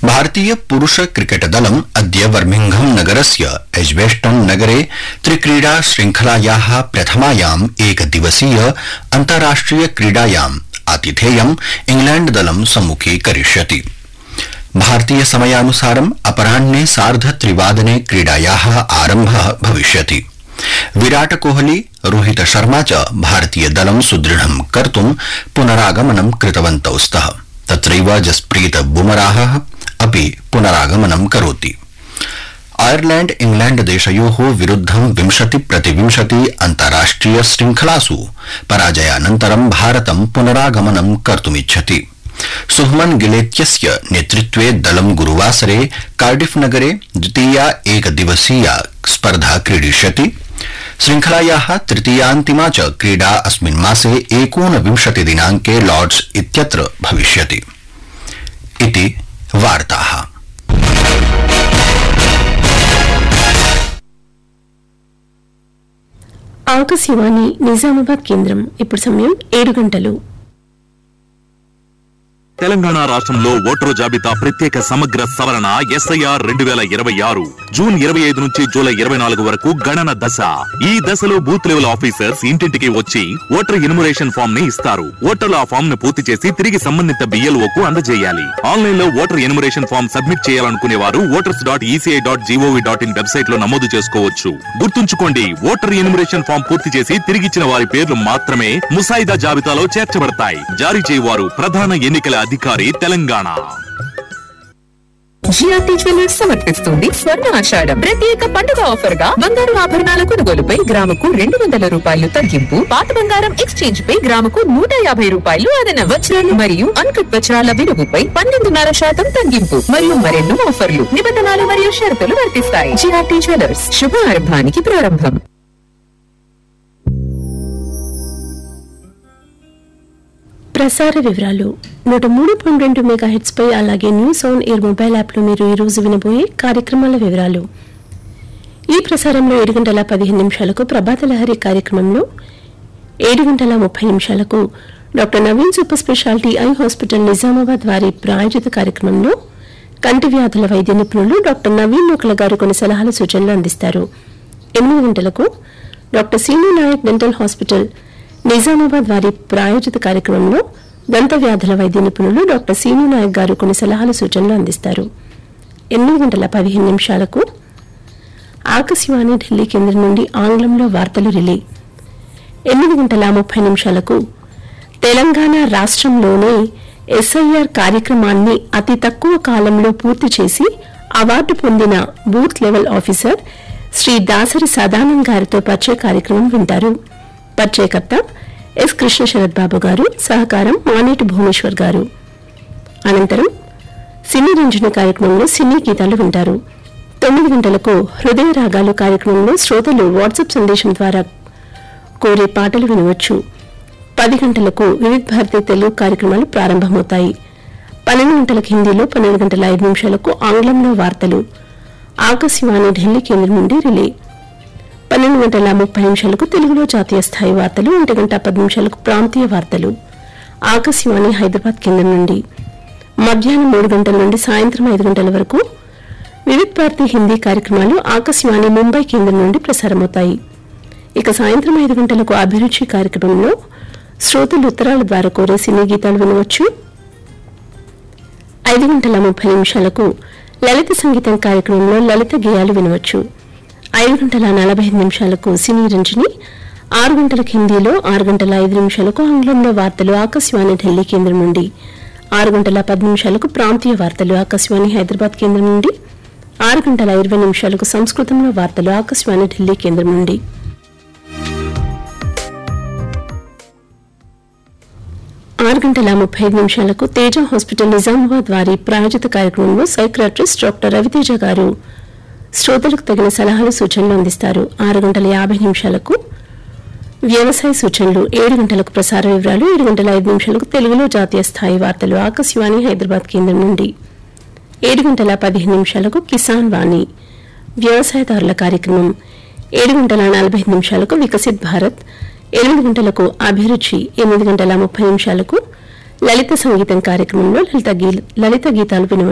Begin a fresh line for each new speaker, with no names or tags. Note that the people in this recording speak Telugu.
भारतीय पुरुष क्रिकेट दलम् अद्य बर्मिंघम नगरस्य एज्बेस्टन नगरे त्रिक्रीडा श्रृंखलाया प्रथमायाम् एकदिवसीय अन्ताराष्ट्रिय क्रीडायाम् आतिथेयम् इंग्लैण्ड दलं सम्मुखीकरिष्यति भारतीय समयानुसारम् अपराह्ने सार्ध त्रिवादने क्रीडाया आरम्भ भविष्यति विराट कोहली रोहित शर्मा च भारतीय दलं सुदृढं कर्तुं पुनरागमनं कृतवन्तौ स्तः तत्रैव जसप्रीत बुमराह अपि पुनरागमनं करोति आयरलैण्ड इंग्लैण्ड देशयो विरुद्धं विंशति प्रतिविंशति अन्ताराष्ट्रिय श्रृंखलासु पराजयानन्तरं भारतं पुनरागमनं कर्तुमिच्छति सुहमन गिलेत्यस्य नेतृत्वे दलं गुरुवासरे कार्डिफ नगरे द्वितीया एकदिवसीया स्पर्धा क्रीडिष्यति श्रृंखलाया तृतीयान्तिमा च क्रीडा अस्मिन् मासे एकोनविंशति दिनाङ्के लॉर्ड्स इत्यत्र भविष्यति इति वार्ताः
ఆకాశవాణి నిజామాబాద్ కేంద్రం ఇప్పుడు సమయం ఏడు గంటలు
తెలంగాణ రాష్ట్రంలో ఓటరు జాబితా ప్రత్యేక సమగ్ర సవరణ ఎస్ఐఆర్ రెండు వేల ఇరవై ఆరు జూన్ ఇరవై ఐదు నుంచి జూలై ఇరవై నాలుగు వరకు గణన దశ ఈ దశలో బూత్ లెవెల్ ఆఫీసర్స్ ఇంటింటికి వచ్చి ఓటర్ ఇనుమరేషన్ ఫామ్ ని ఇస్తారు ఓటర్లు ఆ ఫామ్ ను పూర్తి చేసి తిరిగి సంబంధిత బిఎల్ఓ కు అందజేయాలి ఆన్లైన్ లో ఓటర్ ఎనుమరేషన్ ఫామ్ సబ్మిట్ చేయాలనుకునే వారు voters dot ECI dot GOV dot in website లో నమోదు చేసుకోవచ్చు గుర్తుంచుకోండి ఓటర్ ఎనుమరేషన్ ఫామ్ పూర్తి చేసి తిరిగిచ్చిన వారి పేర్లు మాత్రమే ముసాయిదా జాబితాలో చేర్చబడతాయి జారీ చేయవారు ప్రధాన ఎన్నికల అధికారి తెలంగాణ
జిఆర్టీ జ్యువెలర్స్ సమర్పిస్తుంది స్వర్ణ ఆషాఢం ప్రత్యేక పండుగ ఆఫర్ గా బంగారు ఆభరణాల కొనుగోలుపై గ్రాముకు రెండు వందల రూపాయలు తగ్గింపు పాత బంగారం ఎక్స్చేంజ్ పై గ్రాముకు నూట యాభై రూపాయలు అదన వజ్రాలు మరియు అన్కట్ వజ్రాల విలువపై పన్నెండున్నర శాతం తగ్గింపు మరియు మరెన్నో ఆఫర్లు నిబంధనలు మరియు షరతులు వర్తిస్తాయి జిఆర్టీ జ్యువెలర్స్ శుభారంభానికి ప్రారంభం
ప్రసార వివరాలు నూట మూడు పాయింట్ రెండు మెగా హెడ్స్ పై అలాగే news on air mobile app లో మీరు ఈ రోజు వినబోయే కార్యక్రమాల వివరాలు ఈ ప్రసారంలో ఏడు గంటల పదిహేను నిమిషాలకు ప్రభాత లహరి కార్యక్రమంలో ఏడు గంటల ముప్పై నిమిషాలకు doctor Naveen super speciality eye hospital Nizamabad వారి ప్రాయోజిత కార్యక్రమంలో కంటి వ్యాధుల వైద్య నిపుణులు డాక్టర్ నవీన్ నూకల గారు కొన్ని సలహాలు సూచనలు అందిస్తారు ఎనిమిది గంటలకు doctor Seenu Nayak dental hospital Nizamabad వారి ప్రాయోజిత కార్యక్రమంలో దంత వ్యాధుల వైద్య నిపుణులు డాక్టర్ సీను నాయక్ గారు కొన్ని సలహాలు సూచనలు అందిస్తారు ఎనిమిది గంటల పదిహేను నిమిషాలకు ఆకాశవాణి ఢిల్లీ కేంద్రం నుండి ఆంగ్లంలో వార్తలు రిలే ఎనిమిది గంటల ముప్పై నిమిషాలకు తెలంగాణ రాష్ట్రంలోనే ఎస్ఐఆర్ కార్యక్రమాన్ని అతి తక్కువ కాలంలో పూర్తి చేసి అవార్డు పొందిన booth level officer Shri Dasari Sadanand గారితో పరిచయ కార్యక్రమం వింటారు పరిచయకర్త ఎస్ కృష్ణ శరత్ బాబు గారు సహకారం మానేటి భువనేశ్వర్ గారు అనంతరం సినీ రంజన కార్యక్రమంలో సినీ గీతాలు వింటారు తొమ్మిది గంటలకు హృదయ రాగాలు కార్యక్రమంలో శ్రోతలు వాట్సాప్ సందేశం ద్వారా కోరే పాటలు వినవచ్చు పది గంటలకు వివిధ భారతి తెలుగు కార్యక్రమాలు ప్రారంభమవుతాయి పన్నెండు గంటలకు హిందీలో పన్నెండు గంటల ఐదు నిమిషాలకు ఆంగ్లంలో వార్తలు ఆకాశవాణి ఢిల్లీ కేంద్రం నుండి రిలే పన్నెండు గంటల ముప్పై నిమిషాలకు తెలుగులో జాతీయ స్థాయి వార్తలు ఒంటి గంట పది నిమిషాలకు ప్రాంతీయ వార్తలు ఆకాశవాణి హైదరాబాద్ కేంద్రం నుండి మధ్యాహ్నం మూడు గంటల నుండి సాయంత్రం ఐదు గంటల వరకు వివిధ్ భారతి హిందీ కార్యక్రమాలు ఆకాశవాణి ముంబై కేంద్రం నుండి ప్రసారమవుతాయి ఇక సాయంత్రం ఐదు గంటలకు అభిరుచి కార్యక్రమంలో శ్రోతలు ఉత్తరాల ద్వారా కోరే సినీ గీతాలు వినవచ్చు ఐదు గంటల ముప్పై నిమిషాలకు లలిత సంగీతం కార్యక్రమంలో లలిత గేయాలు వినవచ్చు ఐదు గంటల నలభై ఐదు నిమిషాలకు సినీ రంజని ఆరు గంటలకు హిందీలో ఆరు గంటల ఐదు నిమిషాలకు ఆంగ్లంలో వార్తలు ఆకాశవాణి ఢిల్లీ కేంద్రం నుండి ఆరు గంటల పది నిమిషాలకు ప్రాంతీయ వార్తలు ఆకాశవాణి హైదరాబాద్ కేంద్రం నుండి ఆరు గంటల ఇరవై నిమిషాలకు సంస్కృతంలో వార్తలు ఆకాశవాణి ఢిల్లీ కేంద్రం నుండి ఆరు గంటల ముప్పై ఐదు నిమిషాలకు తేజ హాస్పిటల్ నిజామాబాద్ వారి ప్రాయోజిత కార్యక్రమంలో సైక్రాట్రిస్ట్ డాక్టర్ రవితేజ గారు శ్రోతలకు తగిన సలహాలు సూచనలు అందిస్తారు ఆరు గంటల యాభై నిమిషాలకు వ్యవసాయ సూచనలు ఏడు గంటలకు ప్రసార వివరాలు ఏడు గంటల ఐదు నిమిషాలకు తెలుగులో జాతీయ స్థాయి వార్తలు ఆకాశవాణి హైదరాబాద్ కేంద్రం నుండి ఏడు గంటల పదిహేను నిమిషాలకు కిసాన్ వాణి వ్యవసాయదారుల కార్యక్రమం ఏడు గంటల నలభై ఐదు నిమిషాలకు వికసిత్ భారత్ ఎనిమిది గంటలకు అభిరుచి ఎనిమిది గంటల ముప్పై నిమిషాలకు లలిత సంగీతం కార్యక్రమంలో లలిత గీ- లలిత గీతాలు వినవచ్చు